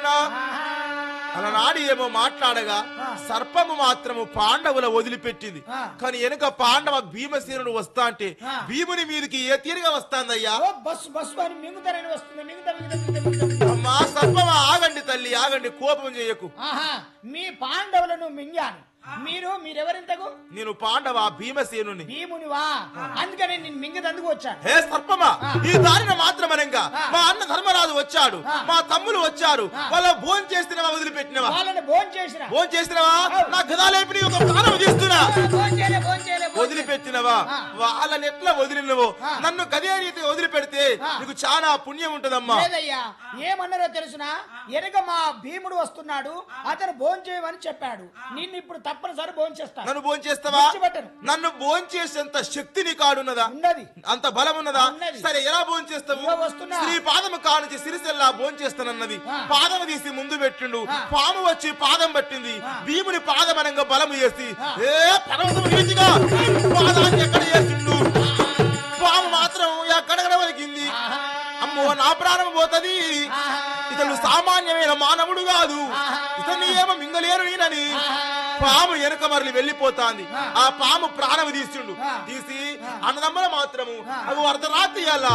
చెప్పినా అలనాడు ఏమో మాట్లాడగా సర్పము మాత్రము పాండవుల వదిలిపెట్టింది ఆ. కానీ వెనుక పాండవ భీమసేనుడు వస్తా అంటే ఆ. భీముని మీదకి ఏ తీరుగా వస్తాందయ్యా ఓ బస్సు బస్సు అని మింగుతారని వస్తుంది మిగతా మిగతా మిగతా మిగతా అమ్మా సర్పమా ఆగండి తల్లి ఆగండి కోపం చేయకు ఆహా మీ పాండవులను మింగాను మీరు మీరెవరింతకు నేను పాండవ భీమసేనుని భీమునివా అందుకని నేను మింగదందుకు వచ్చాను హే సర్పమా ఆ. ఈ దారిన మాత్రమనంగా ఆ. మా అన్న ధర్మరాజు వచ్చాడు ఆ. మా తమ్ములు వచ్చారు ఆ. వాళ్ళ భోజనం చేసినవా వదిలిపెట్టినవా వాళ్ళని భోజనం చేసిన భోజనం చేసినవా నా గదాలేపి ఒక ప్రాణం తీస్తున్నా భోజనం చేయలే భోజనం చేయలే వదిలిపెట్టినవా ఆ. వాళ్ళని ఎట్లా వదిలినవో ఆ. నన్ను గదే రీతి వదిలిపెడితే ఆ. నీకు చాలా పుణ్యం ఉంటదమ్మా లేదయ్యా ఏమన్నారో తెలుసునా వెనక మా భీముడు వస్తున్నాడు అతను భోజనం చేయమని చెప్పాడు నిన్ను ఇప్పుడు తప్పనిసరి భోజనం చేస్తాను నన్ను భోజనం చేస్తావా విడిచిపెట్టను. నన్ను భోజనం చేసేంత శక్తి నీ కాడున్నదా ఉన్నది అంత బలం ఉన్నదా ఉన్నది. సరే ఎలా భోజనం చేస్తావు ఇదిగో వస్తున్నా. స్త్రీ పాదము కానుంచి సిరిసెల్లా భోజనం చేస్తానన్నది ఆ. పాదము తీసి ముందు పెట్టిండు ఆ. పాము వచ్చి పాదం పట్టింది ఆ. భీముని పాదమనంగా బలము చేసి ఆ. ఏ పర్వతం రీతిగా పాదాన్ని ఎక్కడ చేసిండు పాము మాత్రం ఎక్కడ వలికింది ఆహా. అమ్మో నా ప్రాణం పోతది ఆహా. ఇతను సామాన్యమైన మానవుడు కాదు ఆహా. ఇతన్ని ఏమో మింగలేరు నేనని ఆహా. పాము వెనక మరలి వెళ్ళిపోతాంది ఆ. ఆ పాము ప్రాణం తీసిండు ఆ. తీసి ఆ. అన్నదమ్మల మాత్రము ఆ. అవి అర్ధరాత్రి అలా